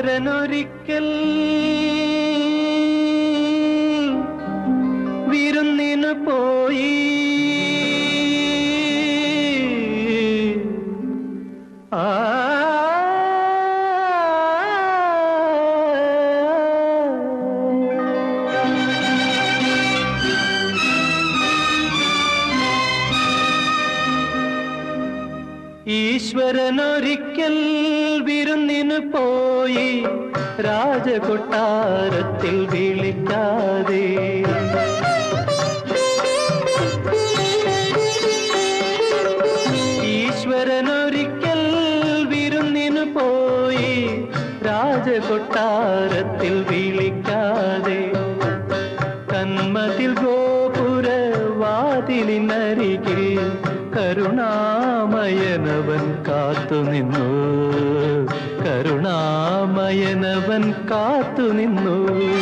ഈശ്വരനൊരിക്കൽ വിരുന്നിനു പോയി ആ ഈശ്വരനൊരിക്കൽ വിരുന്നിനു പോയി രാജകൊട്ടാരത്തിൽ വിളിക്കാതെ ഈശ്വരനൊരിക്കൽ വിരുന്നിനു പോയി രാജകൊട്ടാരത്തിൽ വിളിക്കാതെ കന്മതിൽ ഗോപുര വാതിലിനരികിൽ കരുണാമയനവൻ കാത്തുനിന്നു കരുണാമയനവൻ കാത്തുനിന്നു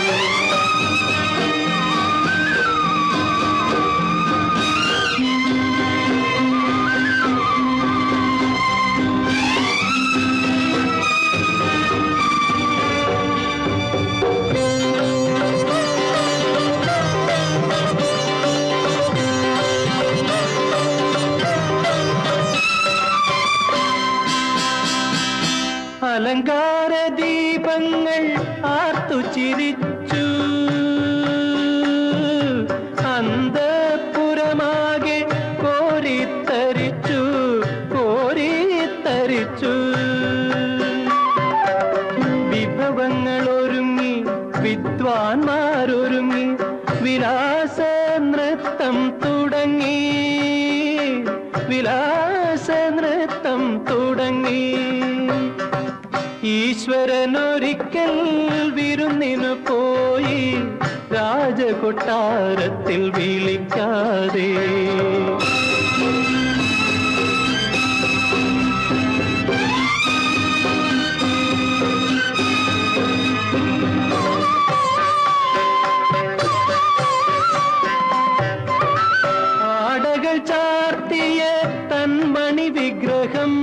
അലങ്കാര ദീപങ്ങൾ ആർത്തു ചിരിച്ചു അന്തപുരമാകെ കോരിത്തരിച്ചു കോരിത്തരിച്ചു വിഭവങ്ങൾ ഒരുങ്ങി വിദ്വാൻമാരൊരുങ്ങി വിലാസ നൃത്തം തുടങ്ങി വിലാസ നൃത്തം തുടങ്ങി ഈശ്വരനൊരിക്കൽ വിരുന്നിനു പോയി രാജകൊട്ടാരത്തിൽ വിളിക്കാതെ ആടകൾ ചാർത്തിയ തന്മണി വിഗ്രഹം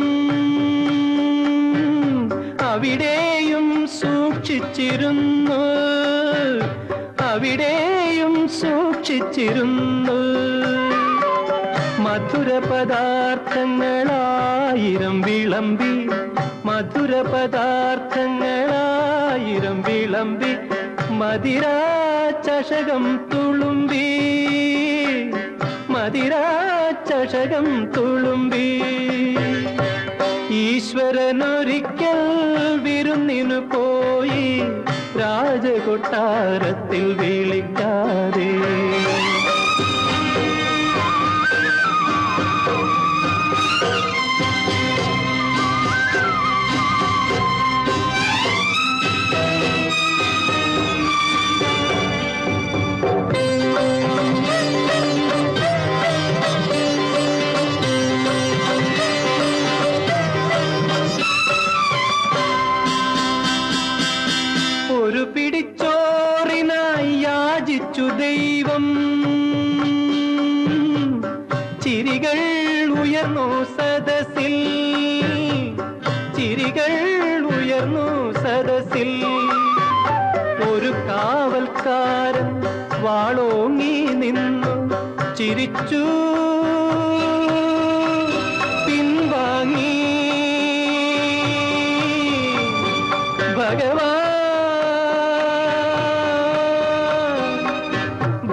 അവിടെയും സൂക്ഷിച്ചിരുന്നു അവിടെയും സൂക്ഷിച്ചിരുന്നു മധുര പദാർത്ഥങ്ങളായിരം വിളമ്പി മധുര പദാർത്ഥങ്ങളായിരം വിളമ്പി മതിരാ ചഷകം തുളുമ്പി മതിരാ ചഷകം തുളുമ്പി ഈശ്വരനൊരിക്കൽ വിരുന്നിനു പോയി രാജകൊട്ടാരത്തിൽ വിളിക്കാതെ ഒരു പിടിച്ചോറിനായി യാചിച്ചു ദൈവം ചിരികൾ ഉയർന്നു സദസ്സിൽ ചിരികൾ ഉയർന്നു സദസ്സിൽ ഒരു കാവൽക്കാരൻ വാളോങ്ങി നിന്നു ചിരിച്ചു പിൻവാങ്ങി ഭഗവാൻ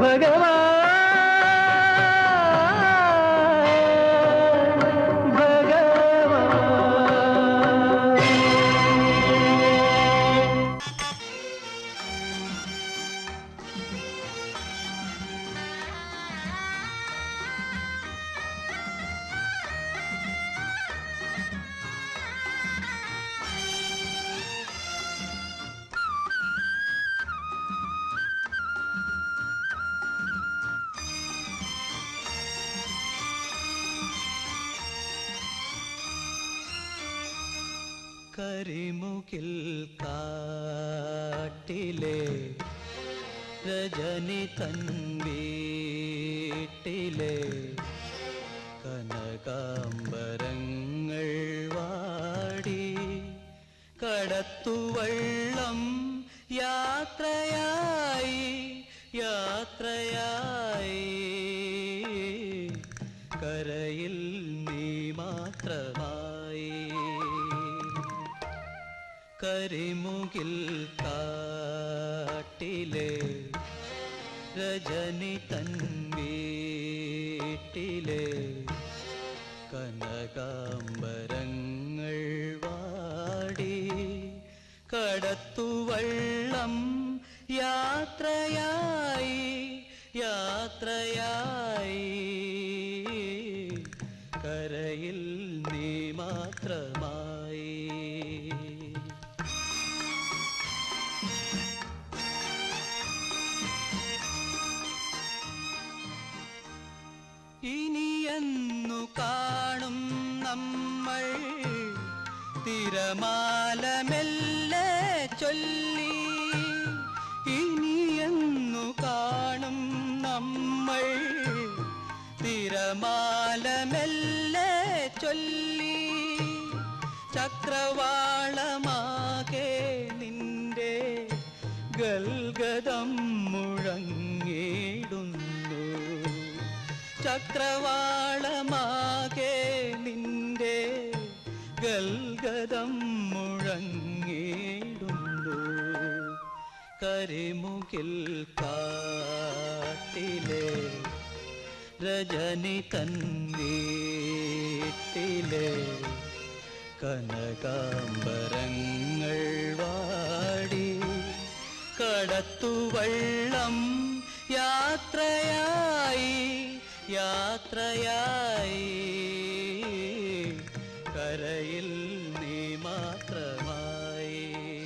ഭഗവാൻ ഭഗവാൻ കരിമുകിൽ കാട്ടിലെ രജനി തൻ വീട്ടിലെ കനകാംബരങ്ങൾ വാടി കടത്തുവൾ കരിമുകിൽ കാട്ടിലെ രജനി തൻ വീട്ടിലെ കനകാംബരങ്ങൾ വാടി കടത്തുവള്ളം യാത്രയായി യാത്രയായി കരയിൽ നീ മാത്രമായി ഇനിയെന്നു കാണും നമ്മൾ തിരമാല മെല്ലെ ചൊല്ലി ഇനിയെന്നു കാണും നമ്മൾ തിരമാല മെല്ലെ ചൊല്ലി ചക്രവാളമാകെ നിന്റെ ഗൽഗതം മുഴങ്ങിടുന്നു ചക്രവാളമാകെ നിന്റെ ഗൽഗതം മുഴങ്ങിടുന്നു കരിമുകിൽ കാട്ടിലെ രജനി തൻ വീട്ടിലെ കനകാംബരങ്ങൾ വാടി കടത്തുവള്ളം യാത്രയായി യാത്രയായി കരയിൽ നീ മാത്രമായി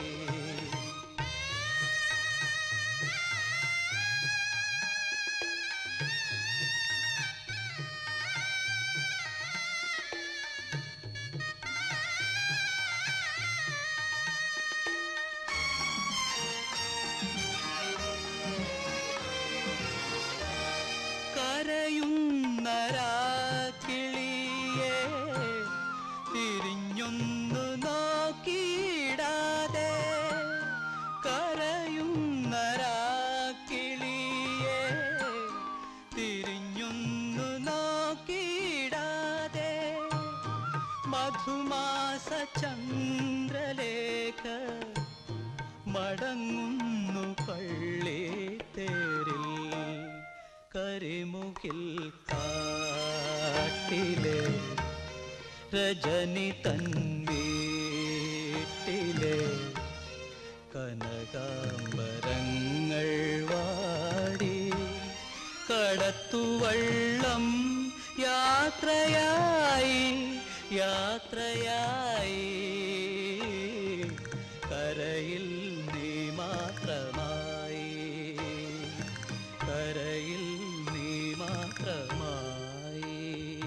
കരയുന്നരാക്കിളിയെ തിരിഞ്ഞൊന്നു നോക്കിയിടാതെ കരയുന്നരാക്കിളിയെ തിരിഞ്ഞൊന്നു നോക്കിയിടാതെ മധുമാസ ചന്ദ്രലേഖ മടങ്ങുന്നു പള്ളി തേരിൽ കരിമുകിൽ കാട്ടിലെ രജനി തൻ വീട്ടിലെ കനകാംബരങ്ങൾ വാടി കടത്തുവള്ളം യാത്രയായി യാത്രയായി കരയിൽ നീ മാത്രമായി കരയിൽ നീ മാത്രമായി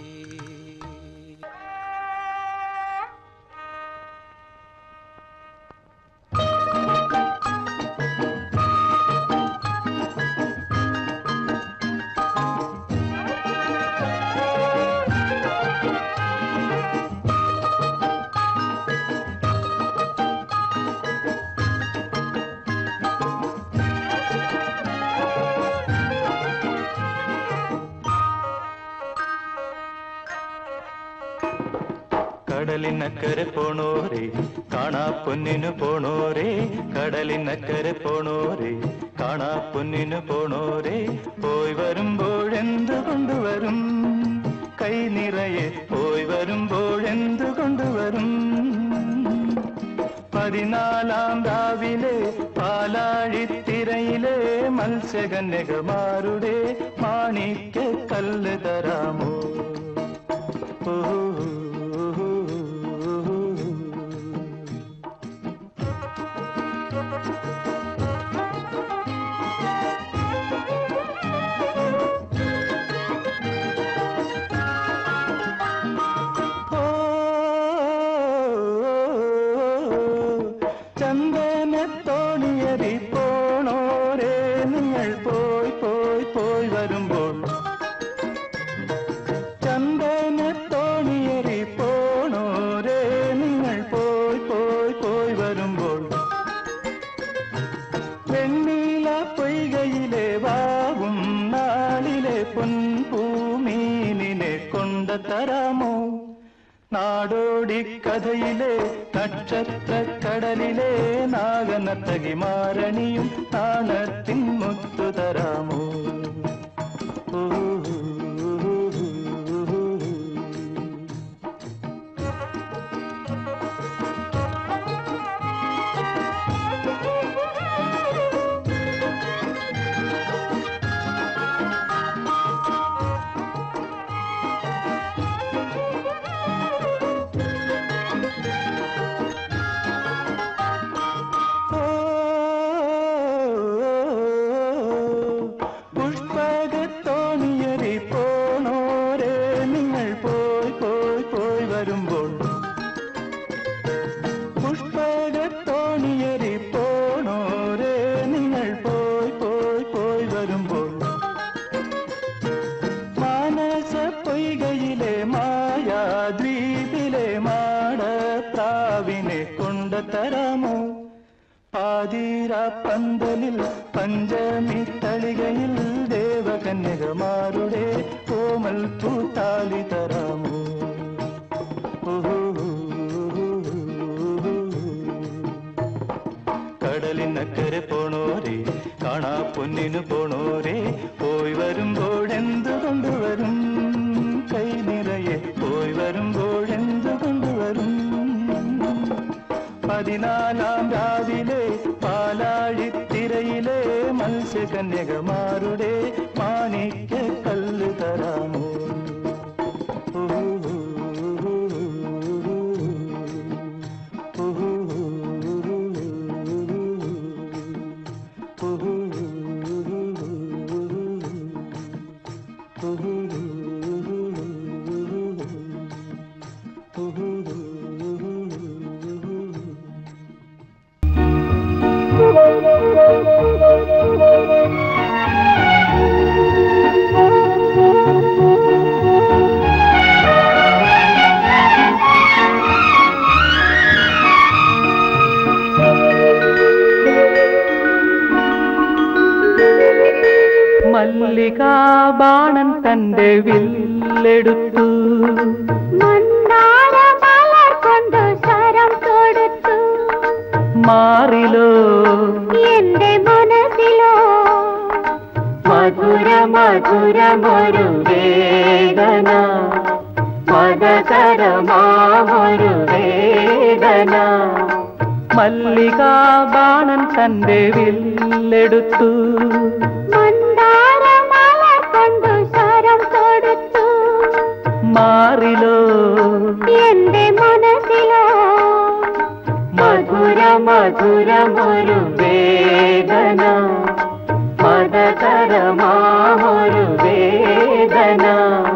കടലിനക്കരെ പോണോരെ കാണാ പൊന്നിനു പോണോരെ കടലിനക്കരെ പോണോരെ കാണാ പൊന്നിനു പോണോരെ പോയി വരുമ്പോഴെന്തു കൊണ്ടുവരും കൈ നിറയെ പോയി വരുമ്പോഴെന്തു കൊണ്ടുവരും പതിനാലാം രാവിലെ പാലാഴിത്തിരയിലെ മത്സ്യകന്യകമാരുടെ മാണിക്യ കല്ല് തരാമോ ഓ ചന്ദനത്തോണിയറി പോണോരേ നിങ്ങൾ പോയി പോയി പോയി വരുമ്പോൾ ചന്ദനത്തോണിയറി കഥയിലെ നക്ഷത്ര കടലിലെ നാഗനർത്തകി മാരണിയും നാണത്തിൻ മുത്തു തരാമോ ഓ, പുഷ്പകത്തോണിയറി പോണോരെ നിങ്ങൾ പോയി പോയി പോയി വരുമ്പോൾ പുഷ്പകത്തോണിയറി പോണോരെ നിങ്ങൾ പോയി പോയി പോയി വരുമ്പോൾ മാനസ പൊയ്കയിലെ മായാദ്വീപിലെ മാടപ്രാവിനെ കൊണ്ടുതരാമോ പാതിര പന്തലിൽ പഞ്ചമി തളികയിൽ ദേവകന്യകമാരുടെ കോമൽ പൂത്താലി തരാമോ കടലിനക്കരെ പോണോരെ കാണാ പൊന്നിനു പോണോരെ പോയി വരുമ്പോഴെന്ത് കൊണ്ടുവരും കൈ നിറയെ പോയി വരുമ്പോഴെന്ത് കൊണ്ടുവരും പതിനാലാം രാവിലെ പാലാഴിത്തിരയിലെ മത്സ്യകന്യകമാരുടെ മാണിക്യ കല്ല് തരാമോ മല്ലികാബാണൻ തന്റെ വില്ലെടുത്തു മന്ദാര മലർ കൊണ്ട് ശരം കൊടുത്തു മാറിലോ എന്റെ മനസ്സിലോ മധുര മധുരമൊരു വേദന മതകരമാമൊരു വേദന മല്ലികാബാണൻ തന്റെ വില്ലെടുത്തു മന്ദാര മലർ കൊണ്ട് ശരം കൊടുത്തു മാറിലോ എന്റെ മനസ്സിലോ മധുര മധുരമൊരു വേദന മതകരമാമൊരു വേദന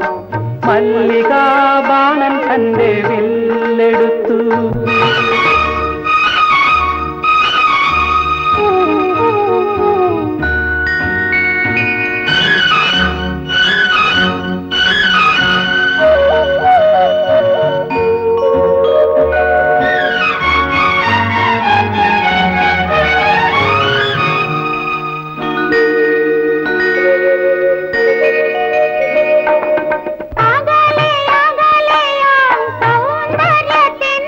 മല്ലികാബാണൻ തന്റെ വില്ലെടുത്തു അകലെ അകലെയാം സൗന്ദര്യത്തിൻ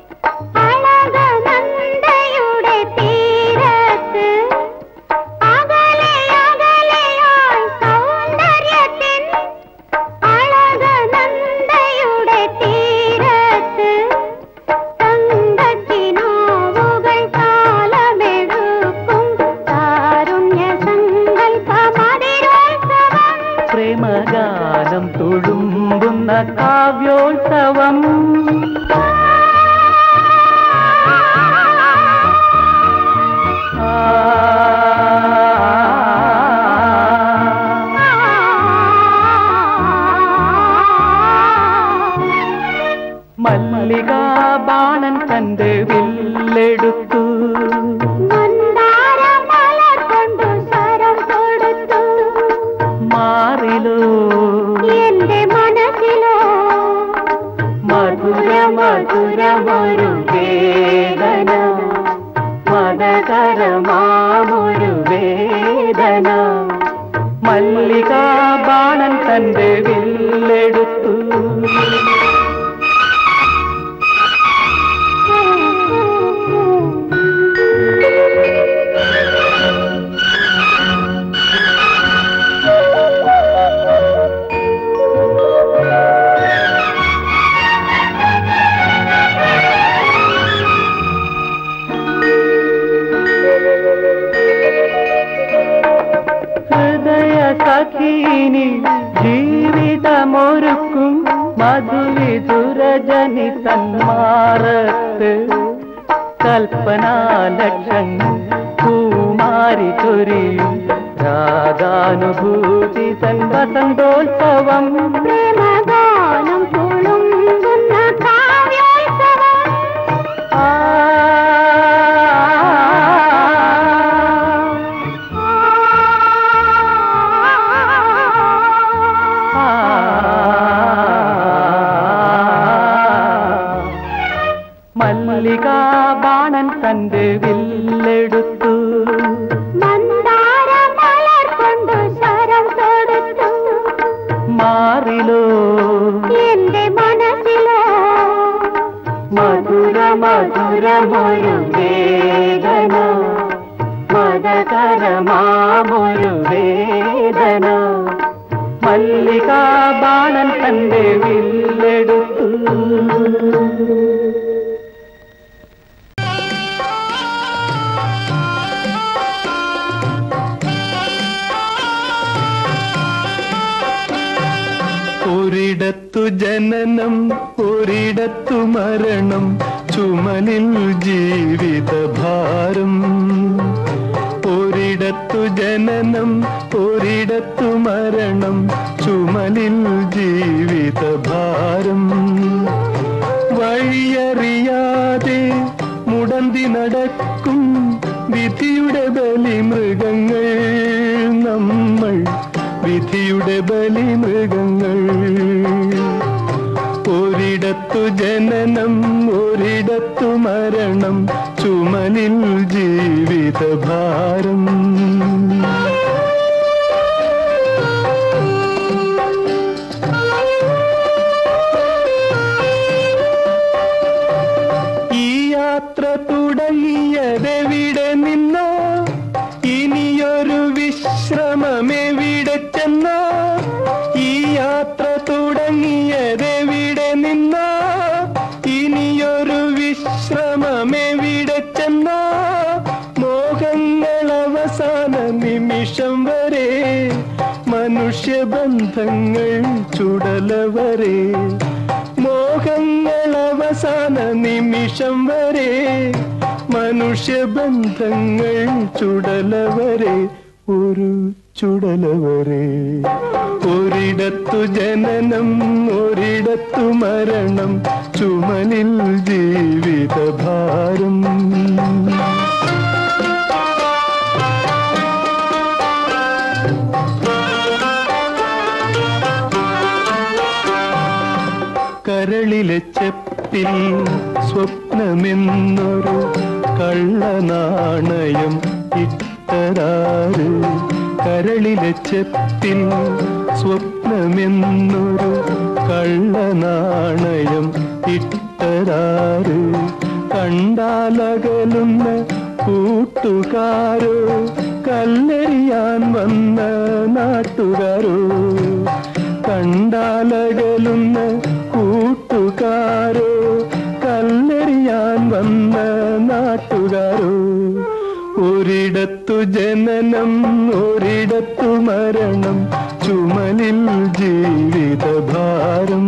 അഴകനന്ദയുടെ തീരത്ത് അകലെ അകലെയാം സൗന്ദര്യത്തിൻ അഴകനന്ദയുടെ തീരത്ത് തങ്കത്തിനോവുകൾ കാലമെടുക്കും കാരുണ്യ സങ്കൽപ്പമതിരോത്സവം പ്രേമഗാനം തുളുമ്പുന്ന കാവ്യോത്സവം ആ മല്ലികാബാണൻ തന്റെ വില്ലെടുത്തു മന്ദാര മലർ കൊണ്ടു ശരം കൊടുത്തു മാറിലോ എന്റെ മനസ്സിലോ മധുര മധുരമൊരു വേദന മതകരമാമൊരു വേദന മല്ലികാബാണൻ തന്റെ വില്ലെടുത്തു മധുവിധുരജനി തന്മാറത്ത് കൽപ്പനാലക്ഷങ്ങൾ പൂമാരി ചൊരിയും രാഗാനുഭൂതി തൻ വസന്തോത്സവം പ്രേമഗാനം തുളുമ്പുന്ന കാവ്യോത്സവം ആ മല്ലികാ ബാണൻ തന്റെ വില്ലെടുത്തു മന്ദാര മലർ കൊണ്ടു ശരം തൊടുത്തു മാറിലോ എന്റെ മനസ്സിലോ മധുര മധുരമൊരു വേദന മതകരമാമൊരു വേദന മല്ലികാ ബാണൻ തന്റെ വില്ലെടുത്തു ഒരിടത്തു ജനനം ഒരിടത്തു മരണം ചുമലിൽ ജീവിതഭാരം ഒരിടത്തു ജനനം ഒരിടത്തു മരണം ചുമലിൽ ജീവിതഭാരം വഴിയറിയാതെ മുടന്തി നടക്കും വിധിയുടെ ബലിമൃഗങ്ങൾ നമ്മൾ വിധിയുടെ ബലിമൃഗങ്ങൾ ഒരിടത്തു ജനനം ഒരിടത്തു മരണം ചുമലിൽ ജീവിതഭാരം ഈ യാത്ര തുടങ്ങിയതെവിടെ നിന്നോ ഇനിയൊരു വിശ്രമമെവിടെ ചെന്നോ ഈ യാത്ര തുടങ്ങിയതെവിടെ നിന്നോ ഇനിയൊരു വിശ്രമമെവിടെ ചെന്നോ മോഹങ്ങൾ അവസാന നിമിഷം വരെ മനുഷ്യബന്ധങ്ങൾ ചുടലവരെ മോഹങ്ങൾ അവസാന നിമിഷം വരെ മനുഷ്യബന്ധങ്ങൾ ചുടലവരെ ഒരു ചുടലവരെ ഒരിടത്തു ജനനം ഒരിടത്തു മരണം ചുമലിൽ ജീവിതഭാരം കരളിലെ ചെപ്പിൽ സ്വപ്നമെന്നൊരു കള്ളനാണയം ഇട്ടതാറ് കരളിലെ ചെപ്പിൽ സ്വപ്നമെന്നൊരു കള്ളനാണയം ഇട്ടതാറ് കണ്ടാലകലുന്ന കൂട്ടുകാരോ കല്ലെറിയാൻ വന്ന നാട്ടുകാരോ കണ്ടാലകലുന്ന കൂട്ടുകാരോ കല്ലെറിയാൻ വന്ന നാട്ടുകാരോ ഒരിടത്തു ജനനം ഒരിടത്തു മരണം ചുമലിൽ ജീവിതഭാരം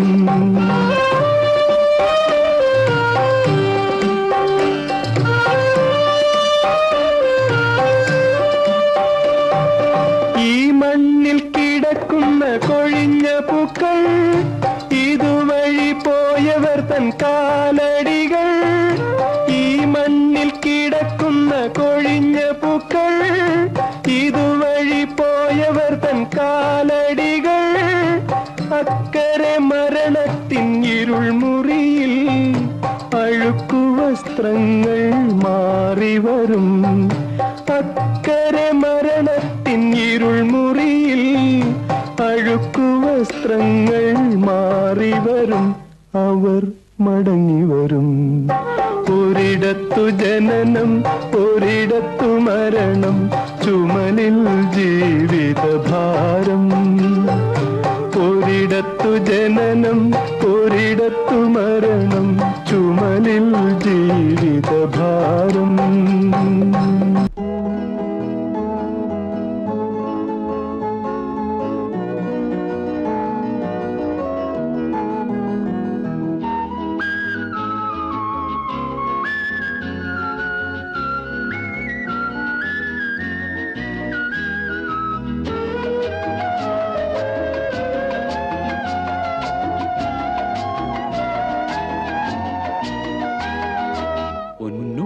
ഈ മണ്ണിൽ കിടക്കുന്ന കൊഴിഞ്ഞ പൂക്കൾ ഇതുവഴി പോയവർ തൻ കാലടികൾ ഈ മണ്ണിൽ കിടക്കുന്ന കൊഴിഞ്ഞ പൂക്കൾ ഇതുവഴി പോയവർ തൻ കാലടികൾ അക്കരെ മരണത്തിൻ ഇരുൾ മുറിയിൽ അഴുക്കു വസ്ത്രങ്ങൾ മാറി വരും അക്കരെ മരണത്തിൻ ഇരുൾ മുറിയിൽ അഴുക്കു വസ്ത്രങ്ങൾ മാറി വരും അവർ മടങ്ങി വരും ഒരിടത്തു ജനനം ഒരിടത്തു മരണം ചുമലിൽ ജീവിതഭാരം ഒരിടത്തു ജനനം ഒരിടത്തു മരണം ചുമലിൽ ജീവിതഭാരം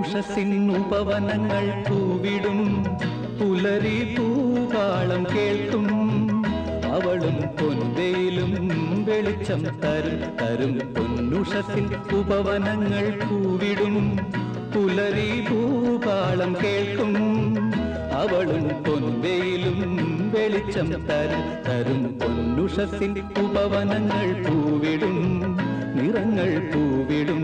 പൊന്നുഷസിൻ ഉപവനങ്ങൾ പൂവിടും പുലരി പൂകാളം കേൾക്കും അവളും പൊൻവേലും വെളിച്ചം തരും തരും പൊന്നുഷസിൻ ഉപവനങ്ങൾ പൂവിടും പുലരി പൂകാളം കേൾക്കും അവളും പൊൻവേലും വെളിച്ചം തരും തരും പൊന്നുഷസിൻ ഉപവനങ്ങൾ പൂവിടും നിറങ്ങൾ പൂവിടും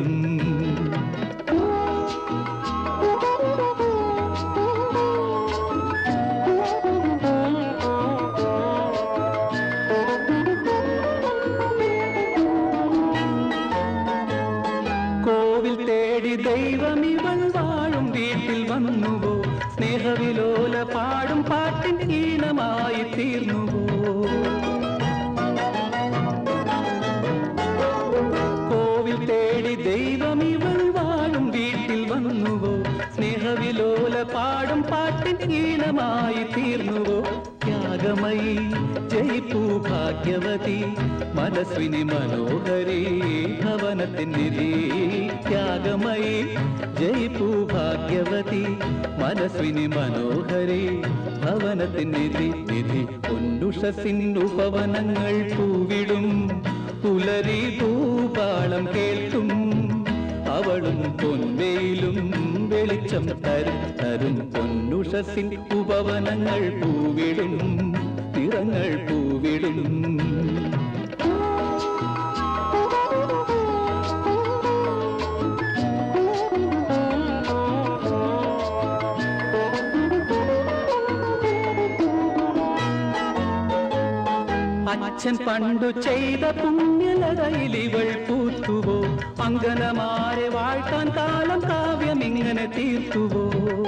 കോവിൽ തേടി ദൈവം ഇവൾ വാഴും വീട്ടിൽ വന്നുവോ സ്നേഹവിലോല പാടും പാട്ടിൻ ഈണമായി തീർന്നുവോ കോവിൽ തേടി ദൈവം ഇവൾ വാഴും വീട്ടിൽ വന്നുവോ സ്നേഹവിലോല പാടും പാട്ടിൻ ഈണമായി തീർന്നുവോ ത്യാഗമയി ജയിപ്പൂ ഭാഗ്യവതി മനസ്വിനി മനോഹരി ഭവനത്തിൻ നിധി ത്യാഗമയി ജയിപ്പൂ ഭാഗ്യവതി മനസ്വിനി മനോഹരി ഭവനത്തിൻ നിധി നിധി പൊന്നുഷസിൻ ഉപവനങ്ങൾ പൂവിടും പുലരി പൂപാളം കേൾക്കും അവളും പൊൻവേയിലും വെളിച്ചം തരും തരും പൊന്നുഷസിൻ ഉപവനങ്ങൾ പൂവിടും നിറങ്ങൾ പൂവിടും അച്ഛൻ പണ്ടു ചെയ്ത പുണ്യലതയിൽ ഇവൾ പൂത്തുവോ അങ്കനമാരെ വാഴ്ത്താൻ കാലം കാവ്യം ഇങ്ങനെ തീർത്തുവോ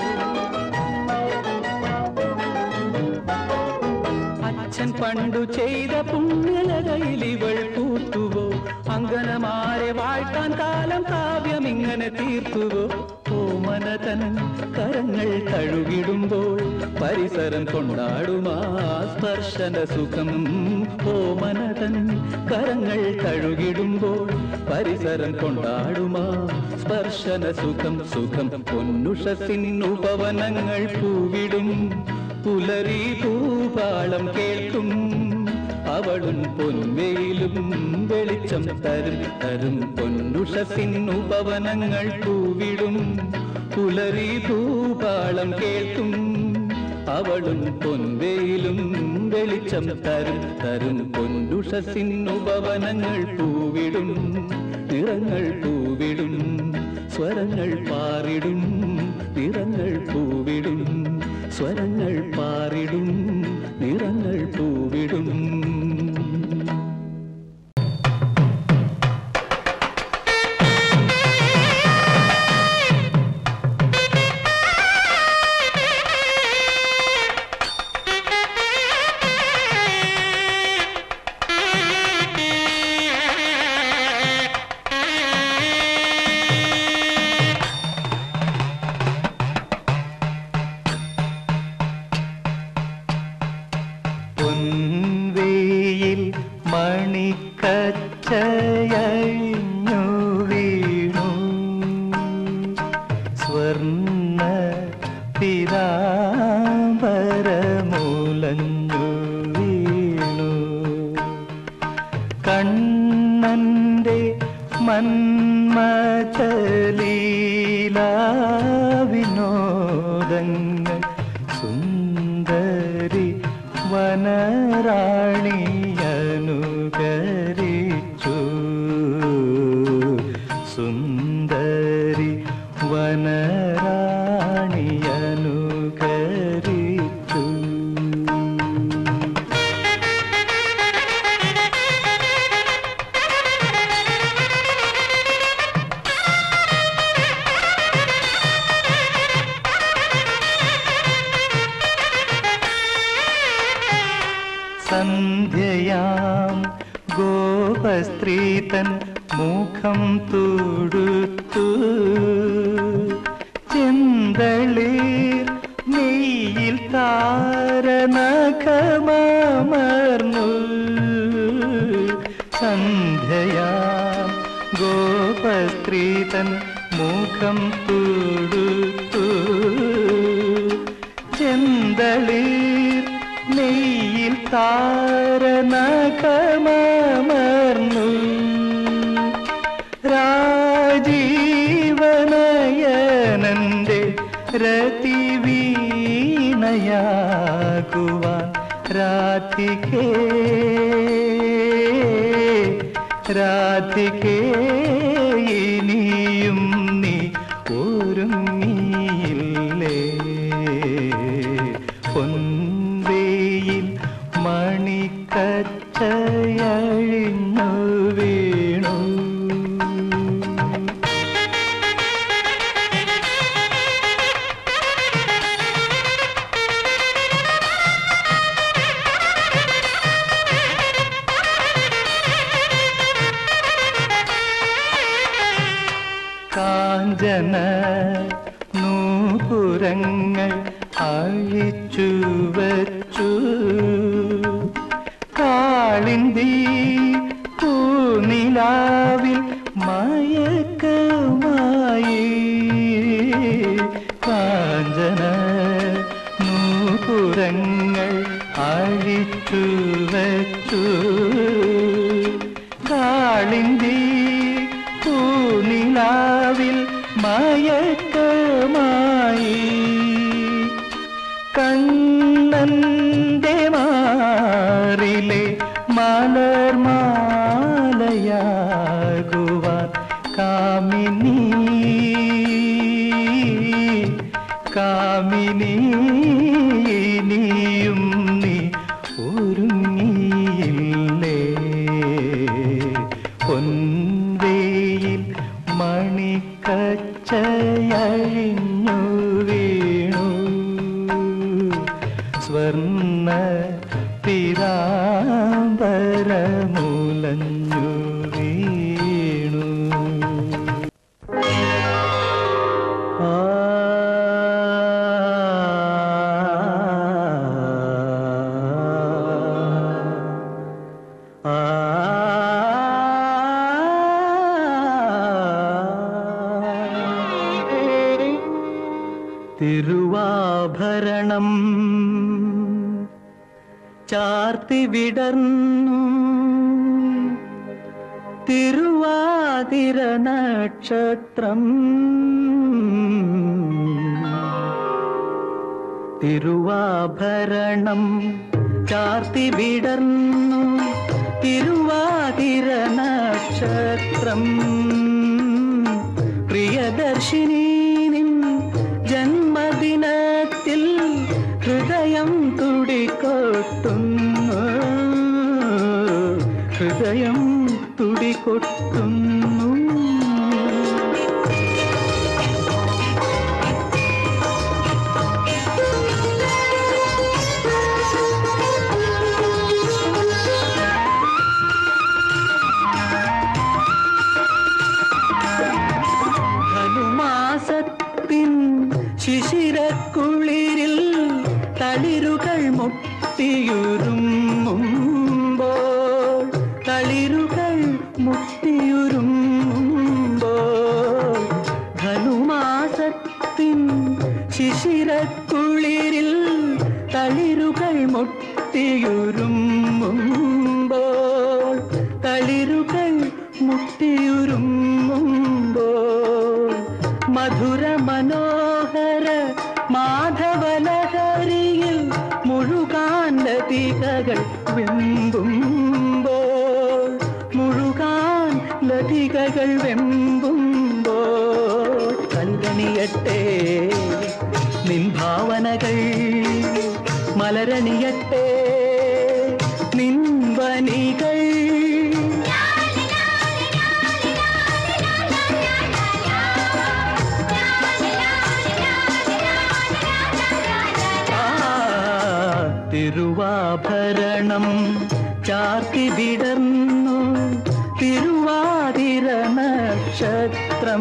അച്ഛൻ പണ്ടു ചെയ്ത പുണ്യലതയിൽ ഇവൾ പൂത്തുവോ അങ്കനമാരെ വാഴ്ത്താൻ കാലം കാവ്യം ഇങ്ങനെ തീർത്തുവോ ഓമനതൻ കരങ്ങൾ കഴുകിടുമ്പോൾ പരിസരം കൊണ്ടാടുമാ സ്പർശന സുഖം ഓമനതൻ കരങ്ങൾ കഴുകിടുമ്പോൾ പരിസരം കൊണ്ടാടുമാ സ്പർശന സുഖം സുഖം പൊന്നുഷസിൻ ഉപവനങ്ങൾ പൂവിടും പുലരി പൂപാളം കേൾക്കും അവളും പൊൻവേയിലും വെളിച്ചം തരും തരും പൊന്നുഷസിൻ ഉപവനങ്ങൾ പൂവിടും പുലരി പൂപാളം കേൾക്കും അവളും പൊൻവേയിലും വെളിച്ചം തരും തരും പൊന്നുഷസിൻ ഉപവനങ്ങൾ പൂവിടും നിറങ്ങൾ പൂവിടും സ്വരങ്ങൾ പാറിടും നിറങ്ങൾ പൂവിടും സ്വരങ്ങൾ പാറിടും നിറങ്ങൾ പൂവിടും പൊൻവേയിൽ മണിക്കച്ചയഴിഞ്ഞു വീണു സ്വർണ്ണ പിതാംബരമൂലഞ്ഞു വീണു കണ്ണന്റെ മന്മചലീലാ വിനോദങ്ങൾ സുന്ദരി വനരാണിയനുകരിച്ചു സുന്ദരി വനരാണിയനുകരിച്ചു സന്ധ്യയാം ഗോപസ്ത്രീതൻ മുഖം തൊടുത്തു ചെന്തളീർ നെയ്യിൽ താരനഖമർന്നു സന്ധ്യയാം ഗോപസ്ത്രീതൻ മുഖം തൊടുത്തു പന്തളിർ നെയ്യിൽ താരനകമർന്നു രാജീവനയനന്റെ രതിവീണയാകുവാൻ രാധികേ രാധികേ ഇനിയും നീ ഒരുങ്ങിയില്ലേ പൊൻവേയിൽ മണിക്കച്ചയഴിഞ്ഞു വീണു കാഞ്ചന നൂപുരങ്ങൾ അഴിച്ചു വച്ചു കാളിന്തി പൂനിലാവിൽ മയക്കമായി കാഞ്ചന നൂപുരങ്ങൾ അഴിച്ചു വച്ചു കാളിന്തി പൂനിലാവിൽ മയക്കമായി കണ്ണന്റെ മാറിലെ മലർമാലയാകുവാൻ കാമിനി കാമിനി നീയും നീ ഒരുങ്ങിയില്ലേ പൊൻവേയിൽ മണിക്കച്ചയഴിഞ്ഞു വീണു സ്വർണ്ണ പിരാമ്പരമുലഞ്ഞു വീണു ആ തിരുവാഭരണം ചാർത്തി വിടർന്നു തിരുവാതിര നക്ഷത്രം തിരുവാഭരണം ചാർത്തി വിടർന്നു തിരുവാതിര നക്ഷത്രം പ്രിയദർശിനി നിൻ ജന്മദിനത്തിൽ ഹൃദയം തുടികൊട്ടുന്നു ഹൃദയം തുടികൊട്ടുന്നു ധനുമാസത്തിൻ ശിശിരക്കുളിരിൽ തളിരുകൾ മുട്ടിയുരുമ്മുമ്പോൾ തളിരുകൾ മുട്ടിയുരുമ്മുമ്പോൾ ധനുമാസത്തിൻ ശിശിരക്കുളിരിൽ തളിരുകൾ മുട്ടിയുരുമ്മുമ്പോൾ തളിരുകൾ മുട്ടിയുരുമ്മുമ്പോൾ മധുര മനോഹര മാധവലഹരിയിൽ മുഴുകാൻ ലതികകൾ വെമ്പുമ്പോൾ മുഴുകാൻ ലതികകൾ വെമ്പുമ്പോൾ കൽകണിയട്ടെ നിൻ ഭാവനകൾ മലരണിയട്ടെ നിൻ വനികൾ ആ, തിരുവാഭരണം ചാർത്തി വിടർന്നു തിരുവാതിര നക്ഷത്രം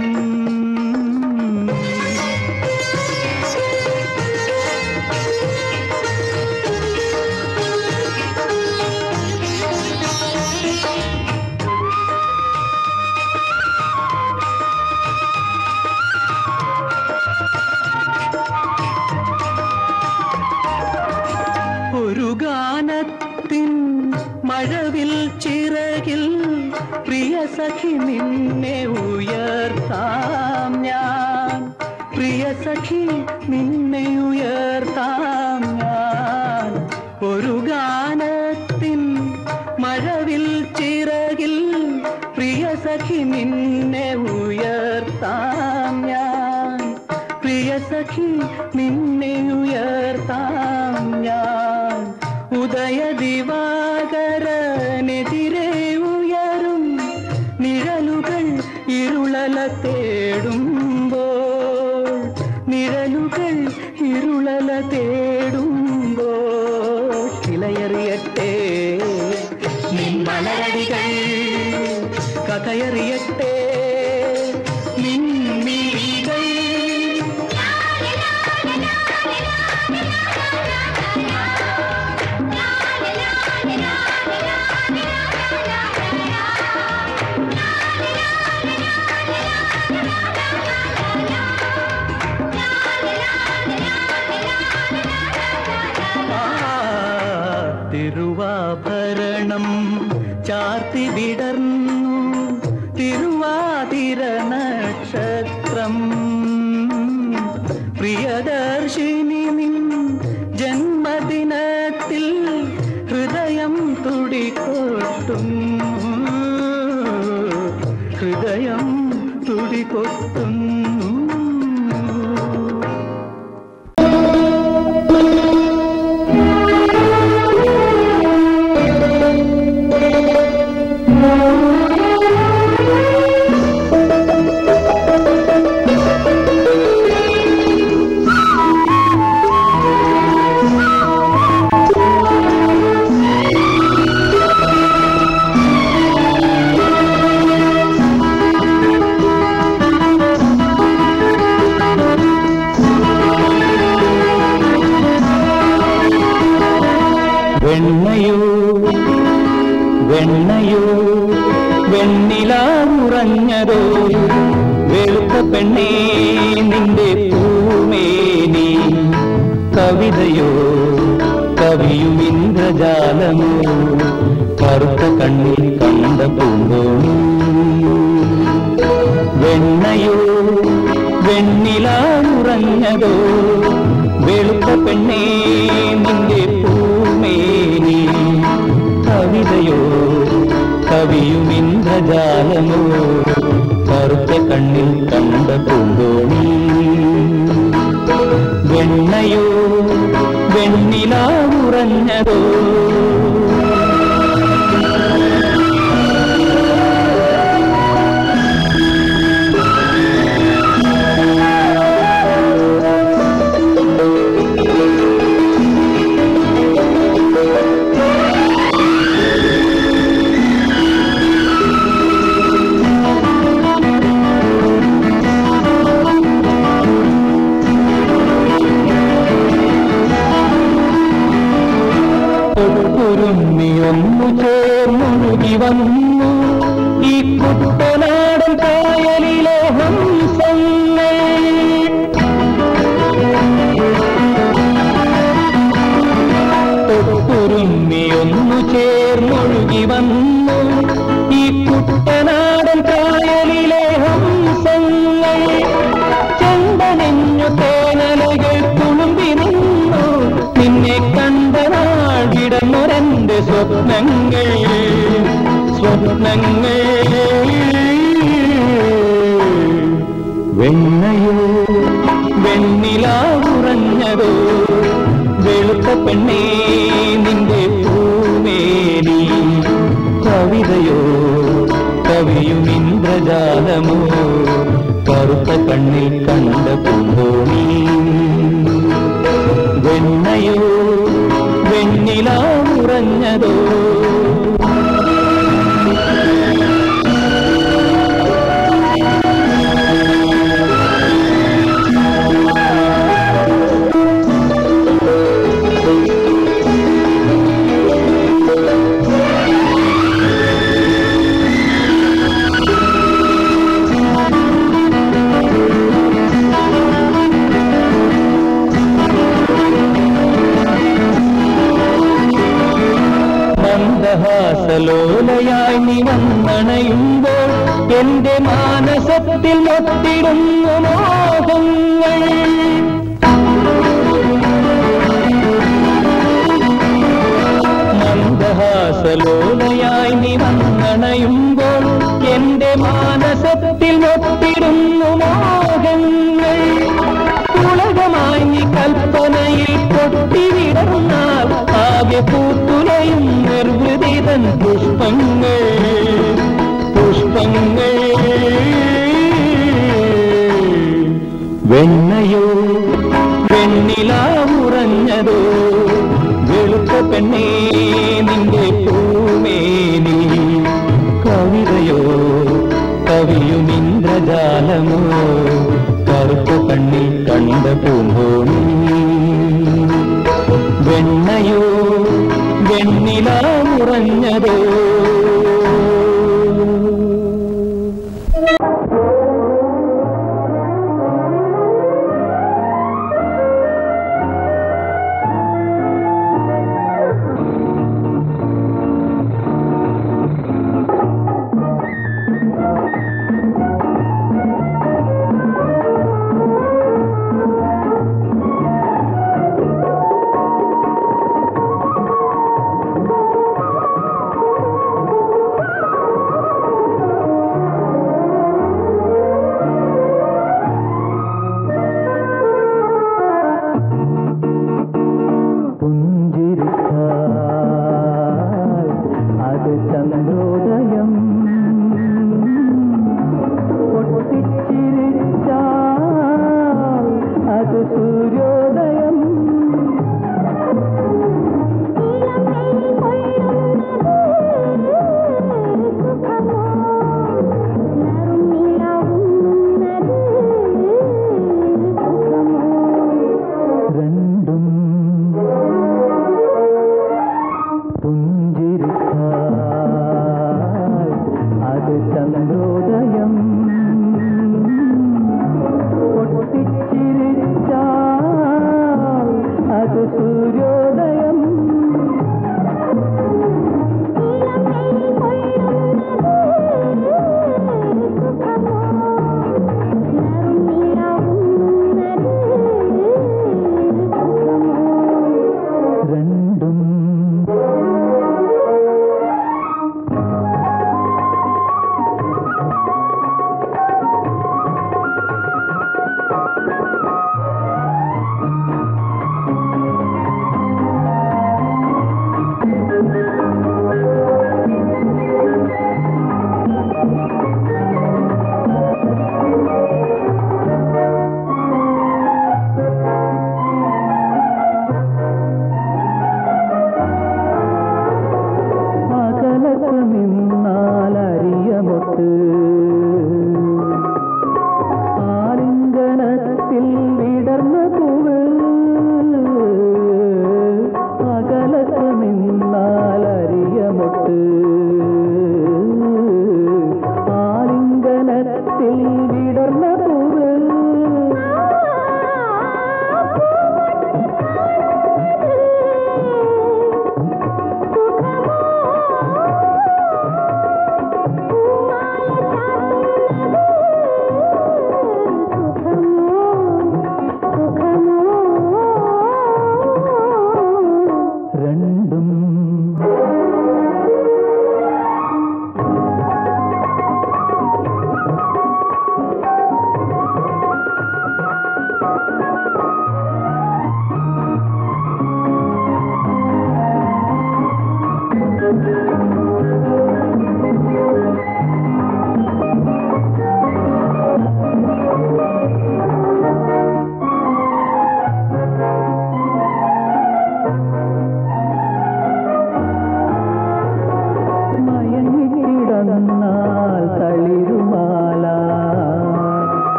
പ്രിയ സഖി നിന്നെ ഉയർത്താം ഞാൻ പ്രിയ സഖി നിന്നെ ഉയർത്താം ഞാൻ ഒരു ഗാനത്തിൻ മഴവിൽ ചിറകിൽ പ്രിയ സഖി നിന്നെ ഉയർത്താം ഞാൻ പ്രിയ സഖി നിന്നെ ഉയർത്താം ഞാൻ ഉദയ ദിവാകരനെതിരെ ഉയരും നിഴലുകൾ ഇരുളല തേടുമ്പോൾ നിഴലുകൾ ഇരുളല തേടുമ്പോൾ കിളയറിയട്ടെ നിൻ മലരടികൾ കഥയറിയട്ടെ നിൻ മിഴികൾ ആ, തിരുവാഭരണം ചാർത്തി വിടർന്നു തിരുവാതിര നക്ഷത്രം പ്രിയദർശിനി നിൻ ജന്മദിനത്തിൽ ഹൃദയം തുടികൊട്ടുന്നു ഹൃദയം തുടികൊട്ടുന്നു വെണ്ണയോ വെണ്ണയോ വെണ്ണിലാവുറഞ്ഞതോ വെളുത്ത പെണ്ണേ നിന്റെ പൂമേനി കവിതയോ കവിയും ഇന്ദ്രജാലമോ കറുത്ത കണ്ണിൽ കണ്ട പൂന്തോണി വെണ്ണയോ വെണ്ണിലാവുറഞ്ഞതോ വെളുത്ത പെണ്ണേ നിന്റെ പൂമേനി കവിതയോ കവിയും ഇന്ദ്രജാലമോ കറുത്ത കണ്ണിൽ കണ്ട പൂന്തോണി വെണ്ണയോ വെണ്ണിലാവുറഞ്ഞതോ ൊരുങ്ങി ഒന്നു ചേർന്നൊഴുകി വന്നു ഈ കുട്ടനാടൻ കായലിലെ ഹംസങ്ങൾ തൊട്ടുരുമ്മി ഒന്നു ചേർന്നൊഴുകി വന്നു ഈ കുട്ടനാടൻ കായലിലെ ഹംസങ്ങൾ ചെണ്ടനെഞ്ഞു തേനലകൾ തുളുമ്പി നിന്നു നിന്നെ കണ്ട നാൾ വിടന്നൊരെന്റെ സ്വപ്നങ്ങൾ സ്വപ്നങ്ങൾ വെണ്ണയോ വെണ്ണിലാവുറഞ്ഞതോ വെളുത്ത പെണ്ണേ നിന്റെ പൂമേനി കവിതയോ കവിയും ഇന്ദ്രജാലമോ കറുത്ത കണ്ണിൽ കണ്ട പൂന്തോണി വെണ്ണയോ വെണ്ണിലാവുറഞ്ഞതോ മന്ദഹാസലോലയായി നീ വന്നണയുമ്പോൾ എന്റെ മാനസത്തിൽ മൊത്തിടുന്നു മോഹങ്ങൾ മന്ദഹാസലോലയായി നീ വന്നണയുമ്പോൾ എന്റെ മാനസത്തിൽ മൊത്തിടുന്നു മോഹങ്ങൾ ഉലകമായി നീ കൽപ്പനയിൽ പൊട്ടിവിടർന്നാൽ ആകെ പൂത്തുലയും നിർവൃതിതൻ പുഷ്പങ്ങൾ പുഷ്പങ്ങൾ വെണ്ണയോ വെണ്ണിലാവുറഞ്ഞതോ വെളുത്ത പെണ്ണേ നിന്റെ പൂമേനി കവിതയോ കവിയും ഇന്ദ്രജാലമോ കറുത്ത കണ്ണിൽ കണ്ട പൂമ്പോണി വെണ്ണയോ വെണ്ണിലാവുറഞ്ഞതോ